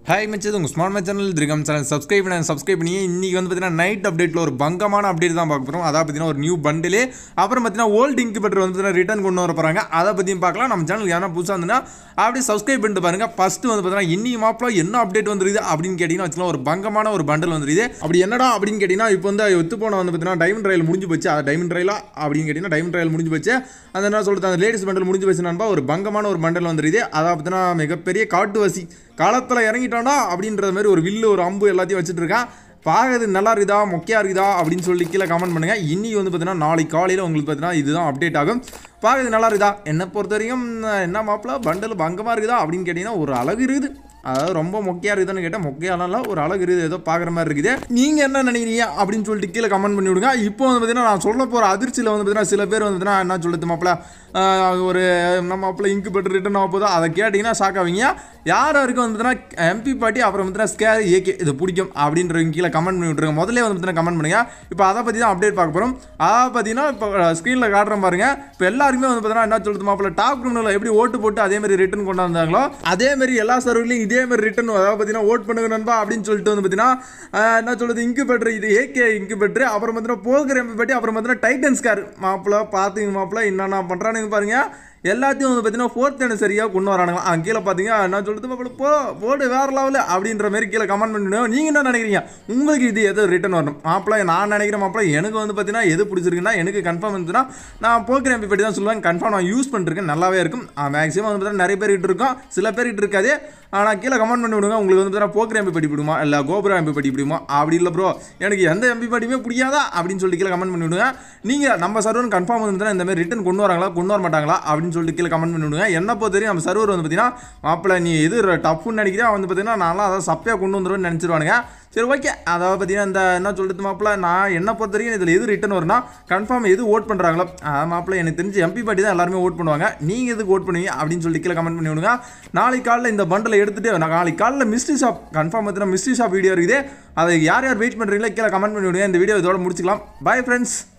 hi மச்சது உங்கள் smart my channel திருக்கம் சேனல் சப்ஸ்கிரைப் பண்ணி சப்ஸ்கிரைப் பண்ணி இன்றைக்கி வந்து பார்த்தீங்கன்னா நைட் அப்டேட்டில் ஒரு பங்கமான அப்டேட் தான் பார்க்க போகிறோம் அதாவது பார்த்தீங்கன்னா ஒரு நியூ பண்டிலே அப்புறம் பார்த்தீங்கன்னா ஓல்டு இன்குபேட்டர் வந்து பார்த்தீங்கன்னா ரிட்டர்ன் கொண்டு வர போகிறாங்க அதை பற்றியும் பார்க்கலாம் நம்ம சேனல் யாரா புதுசாக இருந்துன்னா அப்படியே சப்ஸ்கிரைப் பண்ணிட்டு பாருங்கள் ஃபஸ்ட்டு வந்து பார்த்தீங்கன்னா இன்னி மாப்பிள என்ன அப்டேட் வந்துருது அப்படின்னு கேட்டிங்கன்னா வச்சுக்கலாம் ஒரு பங்கமான ஒரு பண்டல் வந்துருது அப்படி என்னடா அப்படின்னு கேட்டிங்கன்னா இப்போ வந்து ஒத்து போன வந்து பார்த்தீங்கன்னா டைமண்ட் ரயில் முடிஞ்சு போச்சு அது டைமண்ட் ரயிலா அப்படின்னு கேட்டிங்கன்னா டைமண்ட் ரயில் முடிஞ்சு போச்சு அந்த என்ன சொல்கிறது அந்த லேடிஸ் பண்டல் முடிஞ்சு போச்சு நண்பா ஒரு பங்கமான ஒரு பண்டல் வந்துருது அதாவது பார்த்தீங்கன்னா மிகப்பெரிய காட்டுவாசி காலத்தில் இறங்கிட்டானா அப்படின்ற மாதிரி ஒரு வில்லு ஒரு அம்பு எல்லாத்தையும் வச்சுட்டு இருக்கான் பார்க்கறது நல்லா இருக்குதா மொக்கையா இருக்குதா அப்படின்னு சொல்லி கீழே கமெண்ட் பண்ணுங்க இன்னைக்கு வந்து பார்த்தீங்கன்னா நாளைக்கு காலையில் உங்களுக்கு பார்த்தீங்கன்னா இதுதான் அப்டேட் ஆகும் பார்க்கறது நல்லா இருக்குதா என்னை பொறுத்த வரைக்கும் என்ன மாப்பிள பண்டல் பங்கமாக இருக்குதா அப்படின்னு கேட்டிங்கன்னா ஒரு அழகு இருக்குது அதாவது ரொம்ப மொக்கையாக இருக்குதுன்னு கேட்டால் மொக்கையாலாம் ஒரு அழகு இருக்குது ஏதோ பார்க்குற மாதிரி இருக்குது நீங்கள் என்ன நினைக்கிறீங்க அப்படின்னு சொல்லிட்டு கீழே கமெண்ட் பண்ணி விடுங்க இப்போ வந்து பார்த்தீங்கன்னா நான் சொல்ல போகிற அதிர்ச்சியில் வந்து பார்த்தீங்கன்னா சில பேர் வந்து பார்த்தீங்கன்னா என்ன சொல்லுது மாப்பிள ஆஹ் ஒரு நம்ம மாப்பிள இங்கு பெற்று ரிட்டன் ஆக போதோ அதை கேட்டிங்கன்னா ஷாக் ஆவீங்க யார் யாருக்கும் வந்து பார்த்தீங்கன்னா எம்பி பாட்டி அப்புறம் வந்து ஸ்கேர் ஏகே இது பிடிக்கும் அப்படின்றவங்க கீழே கமெண்ட் பண்ணி விட்ருங்க முதல்ல வந்து பார்த்தீங்கன்னா கமெண்ட் பண்ணுங்க இப்போ அதை பற்றி தான் அப்டேட் பார்க்க போகிறோம் அதாவது பார்த்தீங்கன்னா இப்போ ஸ்க்ரீனில் காட்டுறேன் பாருங்க இப்போ எல்லாருக்குமே வந்து பார்த்தீங்கன்னா என்ன சொல்லுது மாப்பிள டாப் கிரிமினல் எப்படி ஓட்டு போட்டு அதே மாதிரி ரிட்டன் கொண்டாந்தாங்களோ அதே மாதிரி எல்லா சர்வர்லையும் இதே மாதிரி ரிட்டன் அதாவது பார்த்தீங்கன்னா ஓட் பண்ணுங்க நண்பா அப்படின்னு சொல்லிட்டு வந்து பார்த்தீங்கன்னா ஆஹ், என்ன சொல்றது இங்கு பெட்ரு இது ஏகே இங்கு பெட்ரு அப்புறம் பார்த்தீங்கன்னா போகிற எம்பி பாட்டி அப்புறம் பார்த்தீங்கன்னா டைட்டன் ஸ்கார் மாப்பிள பார்த்துங்க மாப்பிள என்னென்ன பண்ணுறானுங்க பாருங்க எல்லாத்தையும் வந்து பார்த்தீங்கன்னா ஃபோர்த் சரியாக கொண்டு வரானுங்க ஆ, கீழே பார்த்தீங்க என்ன சொல்றது மாப்பிள போ போடு வேற லெவலு அப்படின்ற மாதிரி கீழே கமெண்ட் பண்ணிடுவோம் நீங்கள் என்ன நினைக்கிறீங்க உங்களுக்கு இது எது ரிட்டன் வரணும் மாப்பிள நான் நினைக்கிறேன் மாப்பிள எனக்கு வந்து பார்த்தீங்கன்னா எது பிடிச்சிருக்குன்னா எனக்கு கன்ஃபார்ம் இருந்துச்சுன்னா நான் போக்கிற எம்பி பற்றி தான் சொல்லுவேன் கன்ஃபார்ம் நான் யூஸ் பண்ணிருக்கேன் நல்லாவே இருக்கும் மேக்ஸிமம் வந்து பார்த்தீங்கன்னா நிறைய பேர் கிட்ட இருக்கும் சில பேர் கிட்ட இருக்காது ஆனால் கீழே கமெண்ட் பண்ணி விடுங்க உங்களுக்கு வந்து பார்த்தீங்கன்னா போக்கிற எம்பி படி பிடிக்குமா இல்லை கோபுரம் எம்பி படி பிடிக்குமா அப்படி இல்லை ப்ரோ எனக்கு எந்த எம்பி படியுமே பிடிக்காதா அப்படின்னு சொல்லி கீழே கமெண்ட் பண்ணி விடுங்க நீங்கள் நம்ம சர்வர் கன்ஃபார்ம் வந்து இந்த மாதிரி ரிட்டன் கொண்டு வராங்களா கொண்டு வர மாட்டாங்களா அப்படின்னு சொல்லிட்டு கீழே கமெண்ட் பண்ணி விடுங்க என்ன பொறுத்த வரையும் நம்ம சர்வர் வந்து பார்த்தீங்கன்னா மாப்பிள்ள நீ எது டஃப்னு நினைக்கிறா வந்து பார்த்தீங்கன்னா நான்லாம் அதான் சப்பையாக கொண்டு வந்துருவேன்னு நினச்சிருவானுங்க சரி ஓகே அதாவது பார்த்தீங்கன்னா இந்த என்ன சொல்கிறது மாப்பிள்ள நான் என்ன பொறுத்த வரைக்கும் இதில் எது ரிட்டன் வரும்னா கன்ஃபார்ம் எது ஓட் பண்ணுறாங்களோ மாப்பிள்ள எனக்கு தெரிஞ்சு எம்பி பாட்டி தான் எல்லாருமே ஓட் பண்ணுவாங்க நீங்கள் எதுக்கு ஓட் பண்ணுவீங்க அப்படின்னு சொல்லி கீழே கமெண்ட் பண்ணி விடுங்க நாளைக்கு காலையில் இந்த பண்டலை எடுத்துட்டு நான் நாளைக்கு காலையில் மிஸ்ட்ரி ஷாப் கன்ஃபார்ம் பார்த்தீங்கன்னா மிஸ்ட்ரி ஷாப் வீடியோ இருக்குது அதை யார் யார் வெயிட் பண்ணுறீங்களோ கீழே கமெண்ட் பண்ணி விடுங்க இந்த வீடியோ இதோட முடிச்சுக்கலாம் பை ஃப்ரெண்ட்ஸ்